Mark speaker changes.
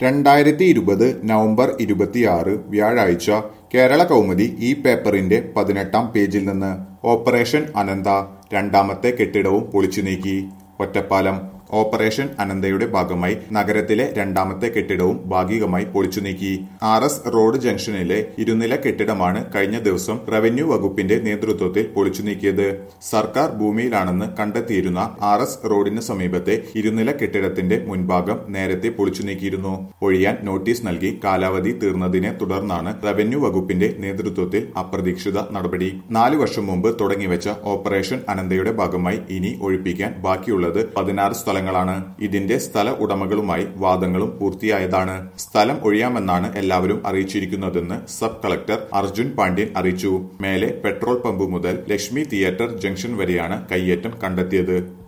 Speaker 1: രണ്ടായിരത്തി ഇരുപത് നവംബർ ഇരുപത്തിയാറ് വ്യാഴാഴ്ച കേരള കൗമുദി ഈ പേപ്പറിന്റെ പതിനെട്ടാം പേജിൽ നിന്ന് ഓപ്പറേഷൻ അനന്ത രണ്ടാമത്തെ കെട്ടിടവും പൊളിച്ചു നീക്കി ഒറ്റപ്പാലം ഓപ്പറേഷൻ അനന്തയുടെ ഭാഗമായി നഗരത്തിലെ രണ്ടാമത്തെ കെട്ടിടവും ഭാഗികമായി പൊളിച്ചു നീക്കി ആർ എസ് റോഡ് ജംഗ്ഷനിലെ ഇരുനില കെട്ടിടമാണ് കഴിഞ്ഞ ദിവസം റവന്യൂ വകുപ്പിന്റെ നേതൃത്വത്തിൽ പൊളിച്ചു നീക്കിയത് സർക്കാർ ഭൂമിയിലാണെന്ന് കണ്ടെത്തിയിരുന്ന ആർ എസ് റോഡിന് സമീപത്തെ ഇരുനില കെട്ടിടത്തിന്റെ മുൻഭാഗം നേരത്തെ പൊളിച്ചു നീക്കിയിരുന്നു ഒഴിയാൻ നോട്ടീസ് നൽകി കാലാവധി തീർന്നതിനെ തുടർന്നാണ് റവന്യൂ വകുപ്പിന്റെ നേതൃത്വത്തിൽ അപ്രതീക്ഷിത നടപടി നാലു വർഷം മുമ്പ് തുടങ്ങിവെച്ച ഓപ്പറേഷൻ അനന്തയുടെ ഭാഗമായി ഇനി ഒഴിപ്പിക്കാൻ ബാക്കിയുള്ളത് പതിനാറ് സ്ഥലങ്ങളാണ് ഇതിന്റെ സ്ഥല ഉടമകളുമായി വാദങ്ങളും പൂർത്തിയായതാണ് സ്ഥലം ഒഴിയാമെന്നാണ് എല്ലാവരും അറിയിച്ചിരിക്കുന്നതെന്ന് സബ് കളക്ടർ അർജുൻ പാണ്ഡ്യൻ അറിയിച്ചു മേലെ പെട്രോൾ പമ്പ് മുതൽ ലക്ഷ്മി തിയേറ്റർ ജംഗ്ഷൻ വരെയാണ് കയ്യേറ്റം കണ്ടെത്തിയത്